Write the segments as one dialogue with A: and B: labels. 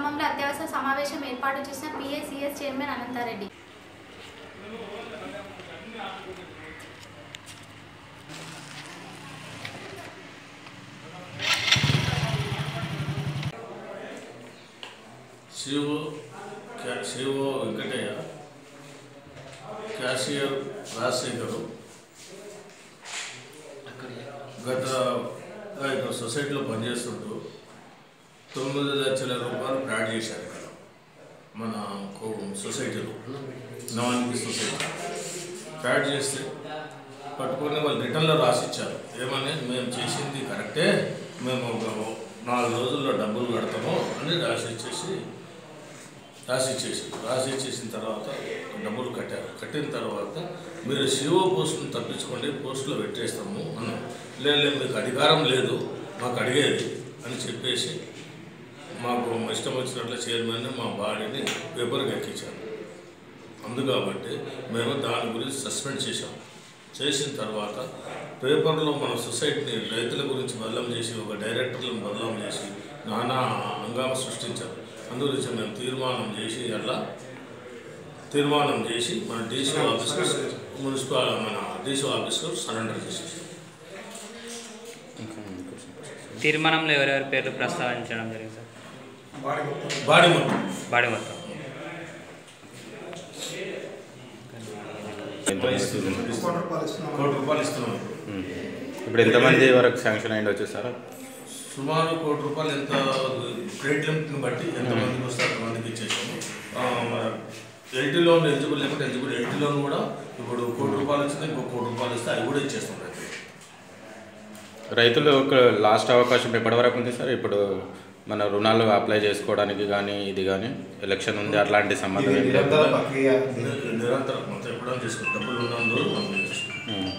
A: ఖమ్మంలో అత్యవసర సమావేశం ఏర్పాటు చేసిన పిఎస్సిఎస్ చైర్మన్ అనంతారెడ్డి
B: సిఓ క్యా- సిఓ వెంకటయ్య క్యాషియర్ రాజశేఖరు గత ఇక్కడ సొసైటీలో పనిచేస్తుంటూ తొమ్మిది లక్షల రూపాయలు ఫ్రాడ్ చేశారు ఇక్కడ మన కో- సొసైటీలో నవానికి సొసైటీ ఫ్రాడ్ చేస్తే పట్టుకొని వాళ్ళు రిటర్న్లో రాసిచ్చారు ఏమని మేము చేసింది కరెక్టే మేము ఒక నాలుగు రోజుల్లో డబ్బులు కడతాము అని రాసిచ్చేసి రాసిచ్చేసి రాసిచ్చేసిన తర్వాత డబ్బులు కట్టారు కట్టిన తర్వాత మీరు సిఓ పోస్టును తప్పించుకోండి పోస్టులో పెట్టేస్తాము అన్నాం లేదు లేదు మీకు అధికారం లేదు మాకు అడిగేది అని చెప్పేసి మాకు ఇష్టం వచ్చినట్లు చైర్మన్ మా బాడీని పేపర్కి ఎక్కించారు అందు కాబట్టి మేము దాని గురించి సస్పెండ్ చేశాం చేసిన తర్వాత పేపర్లో మన సొసైటీని రైతుల గురించి బదలం చేసి ఒక డైరెక్టర్లను బదలం చేసి నానా హంగామా సృష్టించారు అందు గురించి మేము తీర్మానం చేసి అలా తీర్మానం చేసి మన డీసీ ఆఫీస్కి మున్సిపల్ మన డీసీ ఆఫీస్కు సరెండర్ చేసేసాం
C: తీర్మానంలో ఎవరెవరి పేర్లు ప్రస్తావించడం జరిగింది సార్
B: బాడీ మొత్తం
C: బాడీ మొత్తం
D: ఎంత వస్తుంది?
B: కోటి రూపాయలు ఇస్తున్నాం
D: ఉమ్. ఇప్పుడు ఎంతమంది వరకు శాంక్షన్ అయ్యింది వచ్చేసారా
B: సుమారు కోటి రూపాయలు ఎంత క్రెడిట్ లిమిట్ని బట్టి ఎంతమందికి వస్తే అంతమందికి ఇచ్చేసాము ఆ, మన ఎల్టీ లోన్ ఎలిజిబుల్ లేకుంటే ఎలిజిబుల్ ఎల్టీ లోన్ కూడా ఇప్పుడు కోటి రూపాయలు వచ్చింది ఇంకో కోటి రూపాయలు ఇస్తే అవి కూడా ఇచ్చేస్తాం రైతులు.
D: రైతులు ఒక లాస్ట్ అవకాశం ఎప్పటి వరకు ఉంది సార్ ఇప్పుడు మన రుణాలు అప్లై చేసుకోవడానికి కానీ ఇది కానీ ఎలక్షన్ ఉంది అట్లాంటి సంబంధం ఏం లేదు
E: నిరంతర ప్రక్రియ
B: ని- నిరంతరం మొత్తం ఎప్పుడైనా చేసుకుంటాం డబ్బులు ఉన్న రోజు మనం చేసుకుంటాం
D: ఉమ్.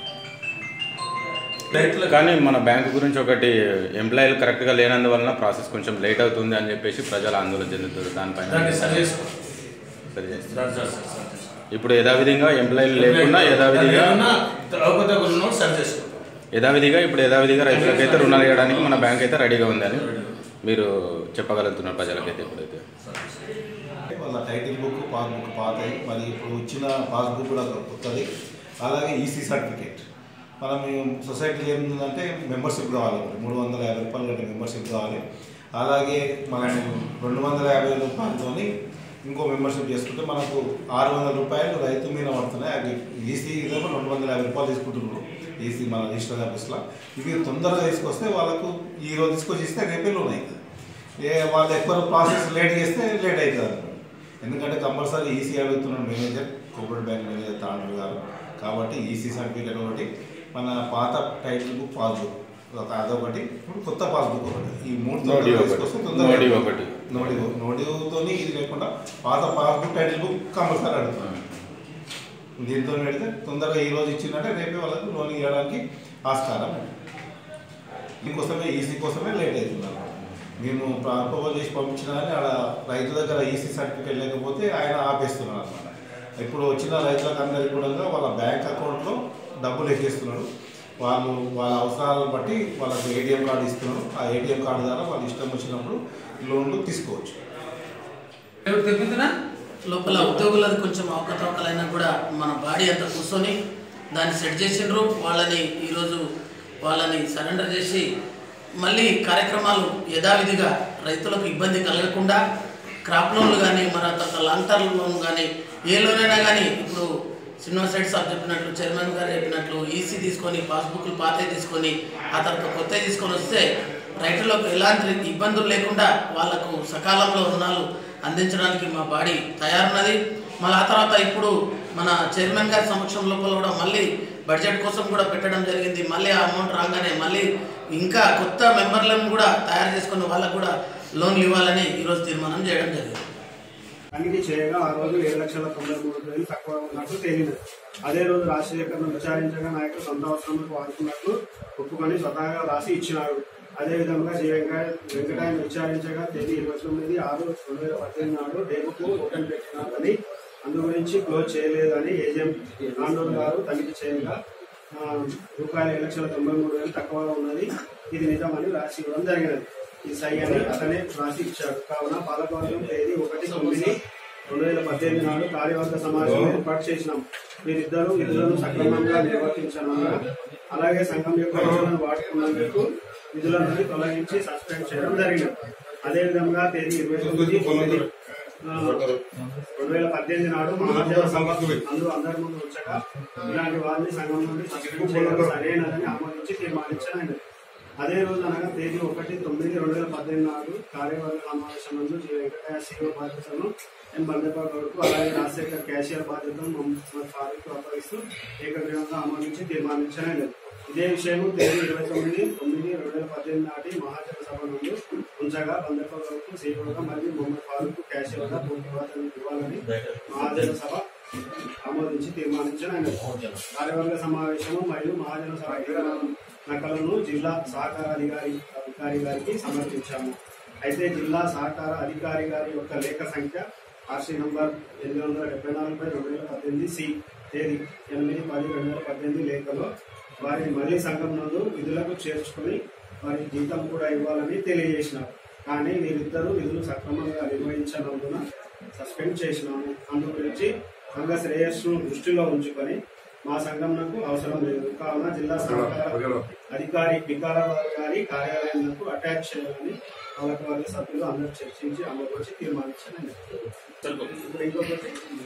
B: రైతులకు
D: కానీ మన బ్యాంకు గురించి ఒకటి ఎంప్లాయీలు కరెక్ట్గా లేనందువలన ప్రాసెస్ కొంచెం లేట్ అవుతుంది అని చెప్పేసి ప్రజలు ఆందోళన చెందుతారు దానిపైన
B: దాన్ని సరి చేసుకోండి
D: సరి చేస్తారు.
B: దాన్ని సరి చేసుకోండి, సరి చేసుకోండి.
D: ఇప్పుడు యథావిధిగా ఎంప్లాయీలు లేకుండా యథావిధిగా
B: ఏదైనా అవకతవకలు ఉన్నప్పుడు సరి చేసుకుంటాం
D: యథావిధిగా ఇప్పుడు యథావిధిగా రైతులకైతే రుణాలు ఇవ్వడానికి మన బ్యాంక్ అయితే రెడీగా ఉందని మీరు చెప్పగలుగుతున్నారు ప్రజలకైతే ఇప్పుడైతే
E: వాళ్ళ టైటిల్ బుక్ పాస్బుక్ పాతది మరి ఇప్పుడు వచ్చిన పాస్బుక్ కూడా కొత్తది అలాగే ఈసీ సర్టిఫికేట్ మనం సొసైటీలో ఏముందంటే మెంబర్షిప్ కావాలి మరి మూడు వందల యాభై రూపాయలు కట్టి మెంబర్షిప్ కావాలి అలాగే మనం రెండు వందల యాభై రూపాయలతోని ఇంకో మెంబర్షిప్ చేసుకుంటే మనకు ఆరు వందల రూపాయలు రైతు మీద పడుతున్నాయి అవి ఈసీ ఏమో రెండు వందల యాభై రూపాయలు తీసుకుంటున్నారు ఈసీ మన రిజిస్టర్ ఆఫీస్లో ఇవి తొందరగా తీసుకొస్తే వాళ్ళకు ఈ రోజు తీసుకొచ్చి ఇస్తే రేపే లోన్ అవుతుంది ఏ వాళ్ళు ఎక్కువ ప్రాసెస్ లేట్ చేస్తే లేట్ అవుతుంది అన్నమాట. ఎందుకంటే కంపల్సరీ ఈసీ అడుగుతున్నాడు manager cooperative bank manager Tandru గారు కాబట్టి ఈసీ సర్టిఫికేట్ ఒకటి మన పాత టైటిల్ బుక్ పాస్బుక్ ఒక అదొకటి ఇప్పుడు కొత్త పాస్బుక్ ఒకటి ఈ మూడు
D: నోడి
E: తొందరగా
D: ఒకటి.
E: తీసుకొస్తే తొందరగా
D: నోడి ఒకటి.
E: నోడి నోడితోని ఇది లేకుండా పాత పాస్బుక్ టైటిల్ బుక్ కంపల్సరీ అడుగుతున్నాడు దీంతో పెడితే తొందరగా ఈ రోజు ఇచ్చిందంటే రేపే వాళ్ళకి లోన్ ఇవ్వడానికి ఆస్కారం ఉంది. దీనికోసమే ఈసీ కోసమే లేట్ అవుతుంది అన్నమాట మేము ప్రపోజల్ చేసి పంపించినా కానీ ఆడ రైతు దగ్గర ఈసీ సర్టిఫికేట్ లేకపోతే ఆయన ఆపేస్తున్నాడు అనమాట ఇప్పుడు వచ్చిన రైతులకు అందరికీ కూడా వాళ్ళ బ్యాంక్ అకౌంట్లో డబ్బులు ఎక్కిస్తున్నాడు వాళ్ళు వాళ్ళ అవసరాలను బట్టి వాళ్ళకి ఏటీఎం కార్డు ఇస్తున్నాడు ఆ ఏటీఎం కార్డు ద్వారా వాళ్ళు ఇష్టం వచ్చినప్పుడు లోన్లు తీసుకోవచ్చు
F: లోపల ఉద్యోగులది కొంచెం అవకతవకలైనా కూడా మన బాడీ అంతా కూర్చొని దాన్ని సెట్ చేసిండ్రు వాళ్ళని ఈరోజు వాళ్ళని సరెండర్ చేసి మళ్ళీ కార్యక్రమాలు యథావిధిగా రైతులకు ఇబ్బంది కలగకుండా క్రాప్ లోన్లు కానీ మన తర్వాత లాంగ్ టర్మ్ లోన్ కానీ ఏ లోన్ అయినా కానీ ఇప్పుడు శ్రీనివాస్ రెడ్డి సార్ చెప్పినట్లు చైర్మన్ గారు చెప్పినట్లు ఈసీ తీసుకొని పాస్బుక్లు పాతే తీసుకొని ఆ తర్వాత కొత్త తీసుకొని వస్తే రైతులకు ఎలాంటి ఇబ్బందులు లేకుండా వాళ్లకు సకాలంలో రుణాలు అందించడానికి మా బాడీ తయారున్నది మళ్ళీ ఆ తర్వాత ఇప్పుడు మన చైర్మన్ గారి సమక్షం లోపల కూడా మళ్ళీ బడ్జెట్ కోసం కూడా పెట్టడం జరిగింది మళ్ళీ ఆ అమౌంట్ రాగానే మళ్ళీ ఇంకా కొత్త మెంబర్లను కూడా తయారు చేసుకుని వాళ్ళకు కూడా లోన్లు ఇవ్వాలని ఈరోజు తీర్మానం చేయడం జరిగింది
G: తనిఖీ చేయగా ఆ రోజు ఏడు లక్షల తొంభై మూడు వేలు తక్కువ ఉన్నట్లు తేలినది అదే రోజు రాజశేఖర్ను విచారించగా నాయకులు సొంత అవసరాలకు వాడుకున్నట్లు ఒప్పుకొని స్వతహాగా రాసి ఇచ్చినాడు అదేవిధంగా శ్రీ వెంకట వెంకటాయన విచారించగా తేదీ ఇరవై తొమ్మిది ఆరు రెండు వేల పద్దెనిమిది నాడు డేపుకు ఓపెన్ పెట్టినారని అందు గురించి క్లోజ్ చేయలేదని ఏజెంట్ నాండూరు గారు తనిఖీ చేయగా ఆ, రూపాయలు ఏడు లక్షల తొంభై మూడు వేలు తక్కువగా ఉన్నది ఇది నిజమని రాసి ఇవ్వడం జరిగినది ఈ సై అని అతనే రాసి ఇచ్చాడు కావున పాలకవర్గం తేదీ ఒకటి తొమ్మిది రెండు వేల పద్దెనిమిది నాడు కార్యవర్గ సమావేశం ఏర్పాటు చేసినాం వీరిద్దరూ విధులను సక్రమంగా నిర్వర్తించనున్నా అలాగే సంఘం యొక్క విధులను వాడుకున్నందుకు విధుల నుండి తొలగించి సస్పెండ్ చేయడం జరిగింది అదేవిధంగా తేదీ ఇరవై తొమ్మిది తొమ్మిది ఆ, రెండు వేల పద్దెనిమిది నాడు మహాజన సభ అందు అందరి ముందు ఉంచగా ఇలాంటి వారిని సంఘం నుండి సస్పెండ్ చేయడం సరైనదని ఆమోదించి తీర్మానించాను అదే రోజు అనగా తేదీ ఒకటి తొమ్మిది రెండు వేల పద్దెనిమిది నాడు కార్యవర్గ సమావేశం నందు జి వెంకటయ్య సీఓ బాధ్యతలను ఎం బందపాల్ గౌడ్కు అలాగే రాజశేఖర్ క్యాషియర్ బాధ్యతలను మొహమ్మద్ ఫారూక్ అప్పగిస్తూ ఏకగ్రీవంగా ఆమోదించి తీర్మానించాను ఇదే విషయం తేదీ ఇరవై తొమ్మిది తొమ్మిది రెండు వేల పద్దెనిమిది నాటి మహాజన సభ నుండి ఉంచగా బందపాల్ గౌడ్కు సీఓగా మరియు మొహమ్మద్ ఫారూక్ క్యాషియర్గా పూర్తి బాధ్యతలు ఇవ్వాలని మహాజన సభ ఆమోదించి తీర్మానించాను కార్యవర్గ సమావేశము మరియు మహాజన సభ తీర్మానం నకలను జిల్లా సహకార అధికారి అధికారి గారికి సమర్పించాము అయితే జిల్లా సహకార అధికారి గారి యొక్క లేఖ సంఖ్య ఆర్సీ నంబర్ ఎనిమిది వందల డెబ్బై నాలుగు బై రెండు వేల పద్దెనిమిది సి తేదీ ఎనిమిది పది రెండు వేల పద్దెనిమిది లేఖలో వారిని మళ్ళీ సంఘం నందు విధులకు చేర్చుకుని వారి జీతం కూడా ఇవ్వాలని తెలియజేసినారు కానీ వీరిద్దరూ విధులు సక్రమంగా నిర్వహించనందున సస్పెండ్ చేసినాము అందు గురించి సంఘ శ్రేయస్సును దృష్టిలో ఉంచుకొని మా సంఘంకు అవసరం లేదు కావున జిల్లా సహకార అధికారి వికారాబాద్ గారి కార్యాలయంకు అటాచ్ చేయాలని పాలకవర్గ సభ్యులు అందరూ చర్చించి అమలుపరిచి తీర్మానించాలని ఇప్పుడు ఇంకొకటి